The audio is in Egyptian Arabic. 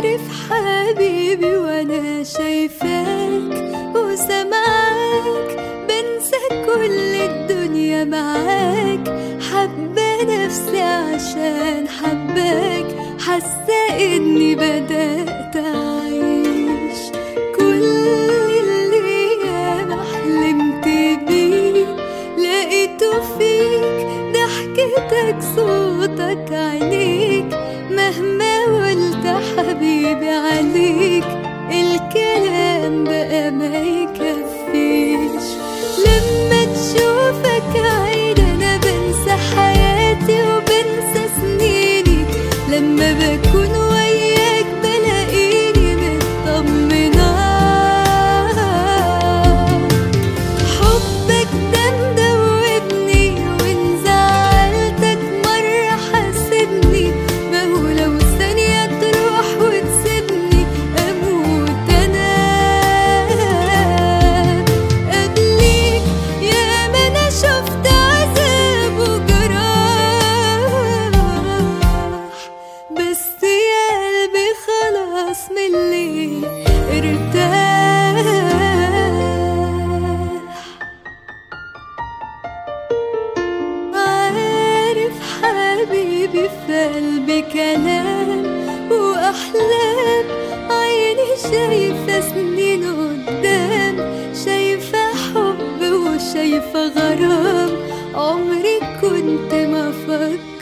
عارف حبيبي وانا شايفاك وسامعاك بنسى كل الدنيا معاك حبة نفسي عشان حباك حاسة اني بدأت اعيش كل اللي انا حلمت بيه لقيته فيك ضحكتك صوتك عينيك مهما قلت حبيبي عليك الكلام بقى ما يكفيش لما تشوفك عيد انا بنسى حياتي وبنسى سنيني لما بكون وياك بلاقيني مطمنة حبك ده مدوبني وان زعلتك مرة حاسبني ما هو لو ثانية تروح وتسيبني أموت أنا قبليك يا ما أنا شفت عذاب وجراح بس يا قلبي خلاص من اللي ارتاح عارف حبيبي في قلبي كلام وأحلام عيني شايفة سنين قدام شايفة حب وشايفة غرام عمري كنت ما فكرت